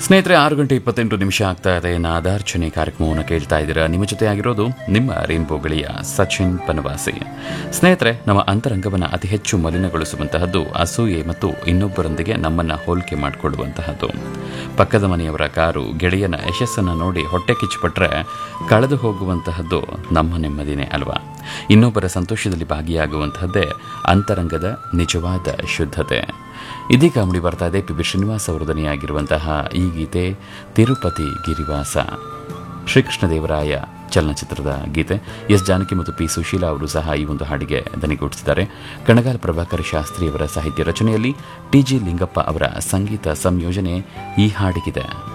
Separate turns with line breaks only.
ಸ್ನೇಹಿತರೆ ಆರು ಗಂಟೆ ಇಪ್ಪತ್ತೆಂಟು ನಿಮಿಷ ಆಗ್ತಾ ಇದೆ ನಾದಾರ್ಚನೆ ಕಾರ್ಯಕ್ರಮವನ್ನು ಕೇಳ್ತಾ ಇದ್ದೀರಾ ನಿಮ್ಮ ಜೊತೆ ಆಗಿರೋದು ನಿಮ್ಮ ರೇನ್ಬೋ ಗಳಿಯ ಸಚಿನ್ ಪನವಾಸಿ ಸ್ನೇಹಿತರೆ ನಮ್ಮ ಅಂತರಂಗವನ್ನು ಅತಿ ಹೆಚ್ಚು ಮಲಿನಗೊಳಿಸುವಂತಹದ್ದು ಅಸೂಯೆ ಮತ್ತು ಇನ್ನೊಬ್ಬರೊಂದಿಗೆ ನಮ್ಮನ್ನ ಹೋಲಿಕೆ ಮಾಡಿಕೊಳ್ಳುವಂತಹದ್ದು ಪಕ್ಕದ ಮನೆಯವರ ಕಾರು ಗೆಳೆಯನ ಯಶಸ್ಸನ್ನು ನೋಡಿ ಹೊಟ್ಟೆ ಕಿಚ್ಚುಪಟ್ರೆ ಕಳೆದು ಹೋಗುವಂತಹದ್ದು ನಮ್ಮ ನೆಮ್ಮದಿನೇ ಅಲ್ವಾ ಇನ್ನೊಬ್ಬರ ಸಂತೋಷದಲ್ಲಿ ಭಾಗಿಯಾಗುವಂತಹದ್ದೇ ಅಂತರಂಗದ ನಿಜವಾದ ಶುದ್ಧತೆ ಇದೀಗ ಮುಡಿ ಬರ್ತಾ ಇದೆ ಪಿ ಬಿ ಶ್ರೀನಿವಾಸ್ ಅವರು ದನಿಯಾಗಿರುವಂತಹ ಈ ಗೀತೆ ತಿರುಪತಿ ಗಿರಿವಾಸ ಶ್ರೀಕೃಷ್ಣದೇವರಾಯ ಚಲನಚಿತ್ರದ ಗೀತೆ ಎಸ್ ಜಾನಕಿ ಮತ್ತು ಪಿ ಸುಶೀಲಾ ಅವರು ಸಹ ಈ ಒಂದು ಹಾಡಿಗೆ ದನಿಗೂಡಿಸಿದ್ದಾರೆ ಕಣಗಾಲ್ ಪ್ರಭಾಕರ್ ಶಾಸ್ತ್ರಿ ಅವರ ಸಾಹಿತ್ಯ ರಚನೆಯಲ್ಲಿ ಟಿ ಜಿ ಲಿಂಗಪ್ಪ ಅವರ ಸಂಗೀತ ಸಂಯೋಜನೆ ಈ ಹಾಡಿಗಿದೆ